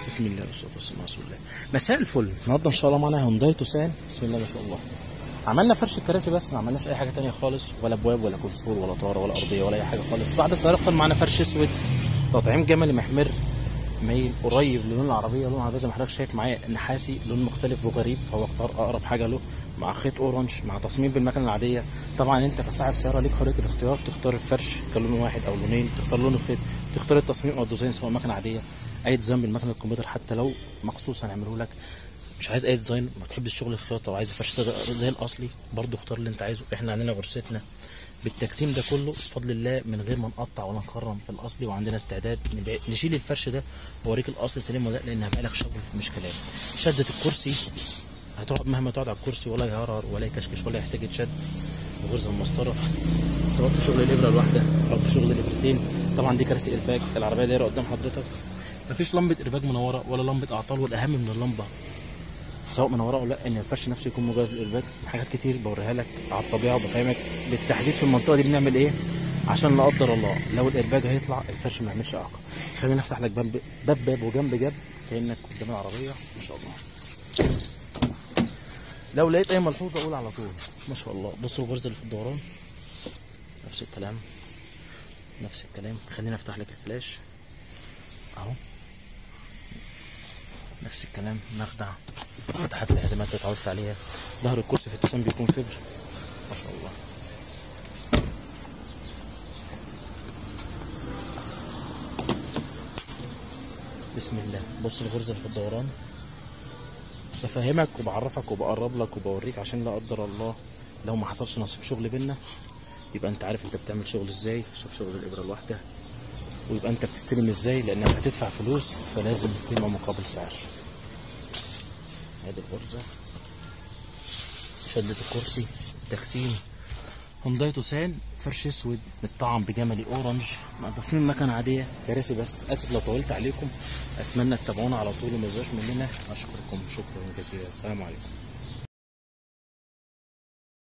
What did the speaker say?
بسم الله والصلاه والسلام على رسول الله مساء الفل النهارده ان شاء الله معانا هونداي توسان بسم الله ما شاء الله عملنا فرش الكراسي بس ما عملناش اي حاجه تانية خالص ولا ابواب ولا كونسول ولا طاره ولا ارضيه ولا اي حاجه خالص صعب السياره اختار معانا فرش اسود تطعيم جملي محمر مايل قريب للون العربيه لون العربيه زي ما حضرتك شايف معايا نحاسي لون مختلف وغريب فهو اختار اقرب حاجه له مع خيط اورنج مع تصميم بالمكنه العاديه طبعا انت كصاحب سياره ليك حريه الاختيار تختار الفرش كلون واحد او لونين تختار لون الخيط تختار التصميم او الديزاين سواء مكنه عاديه اي ديزاين بالمكنه الكمبيوتر حتى لو مخصوص هنعمله لك مش عايز اي ديزاين ما بتحبش شغل الخياطه وعايز فرش زي- زي الاصلي برضو اختار اللي انت عايزه احنا عندنا غرستنا بالتجسيم ده كله بفضل الله من غير ما نقطع ولا نخرم في الاصلي وعندنا استعداد نبيع- نشيل الفرش ده واوريك الاصل سليم ولا لا لان هبقى لك شغل مش كلام شده الكرسي هتقعد مهما تقعد على الكرسي ولا يهرهر ولا يكشكش ولا يحتاج يتشد غرزه المسطره سواء في شغل الابره الواحده او في شغل الابرتين طبعا دي كراسي الباج العربيه دايره قدام حضرتك مفيش لمبه ارباج منوره ولا لمبه اعطال والاهم من اللمبه سواء من وراه او لا ان الفرش نفسه يكون مجهز للارباك حاجات كتير بوريها لك على الطبيعه وبفهمك بالتحديد في المنطقه دي بنعمل ايه عشان لا قدر الله لو الارباج هيطلع الفرش ما يعملش اعاقه خلينا نفتح لك باب باب باب وجنب جنب كانك قدام العربيه ما شاء الله لو لقيت اي ملحوظه قول على طول ما شاء الله بصوا الغرزه اللي في الدوران نفس الكلام نفس الكلام خلينا افتح لك الفلاش اهو نفس الكلام نخدع فتحات الحزامات اللي اتعودت عليها ظهر الكرسي في التصميم بيكون فبر ما شاء الله بسم الله بص الغرزة اللي في الدوران بفهمك وبعرفك وبقرب لك وبوريك عشان لا قدر الله لو ما حصلش نصيب شغل بينا يبقى انت عارف انت بتعمل شغل ازاي شوف شغل الابره الواحده ويبقى انت بتستلم ازاي لانك هتدفع فلوس فلازم قيمه مقابل سعر ادي الغرزه شدة الكرسي تجسيم هونداي توسان فرش اسود متطعم بجملي اورنج مع تصميم مكنه عاديه كراسي بس اسف لو طولت عليكم اتمنى تتابعونا على طول وما تزهقوش مننا اشكركم شكرا جزيلا السلام عليكم